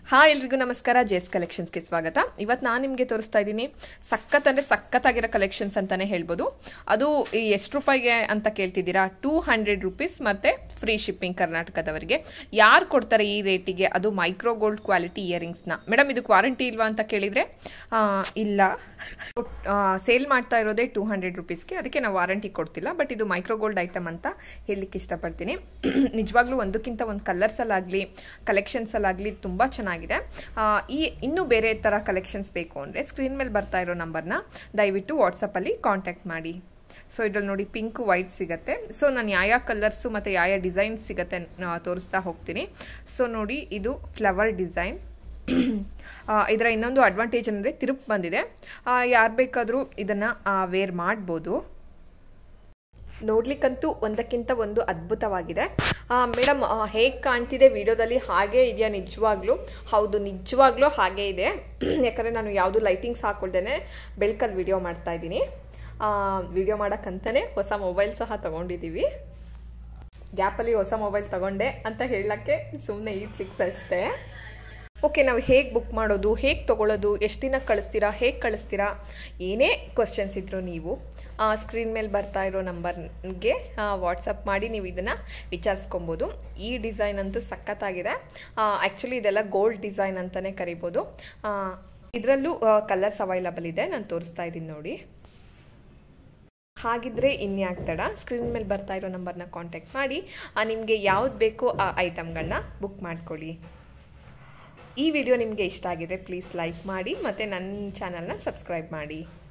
hi ಎಲ್ರಿಗೂ ನಮಸ್ಕಾರ ಜೇಸ್ ಕಲೆಕ್ಷನ್ಸ್ಗೆ ಸ್ವಾಗತ ಇವತ್ತು ನಾನು ನಿಮಗೆ ತೋರಿಸ್ತಾ ಇದ್ದೀನಿ ಸಖತ್ ಅಂದರೆ ಸಖತ್ತಾಗಿರೋ ಕಲೆಕ್ಷನ್ಸ್ ಅಂತಲೇ ಹೇಳ್ಬೋದು ಅದು ಈ ಎಷ್ಟು ರೂಪಾಯಿಗೆ ಅಂತ ಕೇಳ್ತಿದ್ದೀರಾ ಟೂ ಹಂಡ್ರೆಡ್ ರುಪೀಸ್ ಮತ್ತು ಫ್ರೀ ಶಿಪ್ಪಿಂಗ್ ಕರ್ನಾಟಕದವರಿಗೆ ಯಾರು ಕೊಡ್ತಾರೆ ಈ ರೇಟಿಗೆ ಅದು ಮೈಕ್ರೋ ಗೋಲ್ಡ್ ಕ್ವಾಲಿಟಿ ಇಯರಿಂಗ್ಸ್ನ ಮೇಡಮ್ ಇದಕ್ಕೆ ವಾರಂಟಿ ಇಲ್ವಾ ಅಂತ ಕೇಳಿದರೆ ಇಲ್ಲ ಸೇಲ್ ಮಾಡ್ತಾ ಇರೋದೇ ಟೂ ಹಂಡ್ರೆಡ್ ರುಪೀಸ್ಗೆ ಅದಕ್ಕೆ ನಾವು ವಾರಂಟಿ ಕೊಡ್ತಿಲ್ಲ ಬಟ್ ಇದು ಮೈಕ್ರೋ ಗೋಲ್ಡ್ ಐಟಮ್ ಅಂತ ಹೇಳಲಿಕ್ಕೆ ಇಷ್ಟಪಡ್ತೀನಿ ನಿಜವಾಗ್ಲೂ ಒಂದಕ್ಕಿಂತ ಒಂದು ಕಲರ್ಸಲ್ಲಾಗಲಿ ಕಲೆಕ್ಷನ್ಸಲ್ಲಾಗಲಿ ತುಂಬ ಚೆನ್ನಾಗಿದೆ ಆ, ಈ ಇನ್ನೂ ಬೇರೆ ಥರ ಕಲೆಕ್ಷನ್ಸ್ ಬೇಕು ಅಂದರೆ ಸ್ಕ್ರೀನ್ ಮೇಲೆ ಬರ್ತಾ ಇರೋ ನಂಬರ್ನ ದಯವಿಟ್ಟು ವಾಟ್ಸಪ್ಪಲ್ಲಿ ಕಾಂಟ್ಯಾಕ್ಟ್ ಮಾಡಿ ಸೊ ಇದ್ರಲ್ಲಿ ನೋಡಿ ಪಿಂಕ್ ವೈಟ್ ಸಿಗುತ್ತೆ ಸೊ ನಾನು ಯಾವ ಯಾವ ಕಲರ್ಸು ಮತ್ತು ಯಾವ ಯಾವ ಡಿಸೈನ್ಸ್ ಸಿಗುತ್ತೆ ಆ, ತೋರಿಸ್ತಾ ಹೋಗ್ತೀನಿ ಸೊ ನೋಡಿ ಇದು ಫ್ಲವರ್ ಡಿಸೈನ್ ಇದರ ಇನ್ನೊಂದು ಅಡ್ವಾಂಟೇಜ್ ಅಂದರೆ ತಿರುಪು ಬಂದಿದೆ ಯಾರು ಬೇಕಾದರೂ ಇದನ್ನು ವೇರ್ ಮಾಡ್ಬೋದು ನೋಡ್ಲಿಕ್ಕಂತೂ ಒಂದಕ್ಕಿಂತ ಒಂದು ಅದ್ಭುತವಾಗಿದೆ ಮೇಡಮ್ ಹೇಗೆ ಕಾಣ್ತಿದೆ ವಿಡಿಯೋದಲ್ಲಿ ಹಾಗೇ ಇದೆಯಾ ನಿಜವಾಗ್ಲೂ ಹೌದು ನಿಜವಾಗ್ಲೂ ಹಾಗೇ ಇದೆ ಯಾಕಂದರೆ ನಾನು ಯಾವುದು ಲೈಟಿಂಗ್ಸ್ ಹಾಕೊಳ್ದೇನೆ ಬೆಳ್ಕಲ್ಲಿ ವಿಡಿಯೋ ಮಾಡ್ತಾ ಇದ್ದೀನಿ ವಿಡಿಯೋ ಮಾಡೋಕ್ಕಂತಲೇ ಹೊಸ ಮೊಬೈಲ್ ಸಹ ತೊಗೊಂಡಿದ್ದೀವಿ ಗ್ಯಾಪಲ್ಲಿ ಹೊಸ ಮೊಬೈಲ್ ತಗೊಂಡೆ ಅಂತ ಹೇಳೋಕ್ಕೆ ಸುಮ್ಮನೆ ಈ ಟ್ರಿಕ್ಸ್ ಅಷ್ಟೇ ಓಕೆ ನಾವು ಹೇಗೆ ಬುಕ್ ಮಾಡೋದು ಹೇಗೆ ತೊಗೊಳ್ಳೋದು ಎಷ್ಟು ದಿನ ಕಳಿಸ್ತೀರಾ ಹೇಗೆ ಕಳಿಸ್ತೀರಾ ಏನೇ ಕ್ವಶನ್ಸ್ ಇದ್ದರೂ ನೀವು ಸ್ಕ್ರೀನ್ ಮೇಲೆ ಬರ್ತಾ ಇರೋ ನಂಬರ್ಗೆ ವಾಟ್ಸಪ್ ಮಾಡಿ ನೀವು ಇದನ್ನು ವಿಚಾರಿಸ್ಕೊಬೋದು ಈ ಡಿಸೈನ್ ಅಂತೂ ಸಖತ್ತಾಗಿದೆ ಆ್ಯಕ್ಚುಲಿ ಇದೆಲ್ಲ ಗೋಲ್ಡ್ ಡಿಸೈನ್ ಅಂತಲೇ ಕರಿಬೋದು ಇದರಲ್ಲೂ ಕಲರ್ಸ್ ಅವೈಲಬಲ್ ಇದೆ ನಾನು ತೋರಿಸ್ತಾ ಇದ್ದೀನಿ ನೋಡಿ ಹಾಗಿದ್ರೆ ಇನ್ಯಾಕ್ ತಡ ಸ್ಕ್ರೀನ್ ಮೇಲೆ ಬರ್ತಾ ಇರೋ ನಂಬರ್ನ ಕಾಂಟ್ಯಾಕ್ಟ್ ಮಾಡಿ ನಿಮಗೆ ಯಾವ್ದು ಬೇಕೋ ಆ ಐಟಮ್ಗಳನ್ನ ಬುಕ್ ಮಾಡ್ಕೊಳ್ಳಿ ಈ ವಿಡಿಯೋ ನಿಮಗೆ ಇಷ್ಟ ಆಗಿದ್ರೆ ಪ್ಲೀಸ್ ಲೈಕ್ ಮಾಡಿ ಮತ್ತು ನನ್ನ ಚಾನಲ್ನ ಸಬ್ಸ್ಕ್ರೈಬ್ ಮಾಡಿ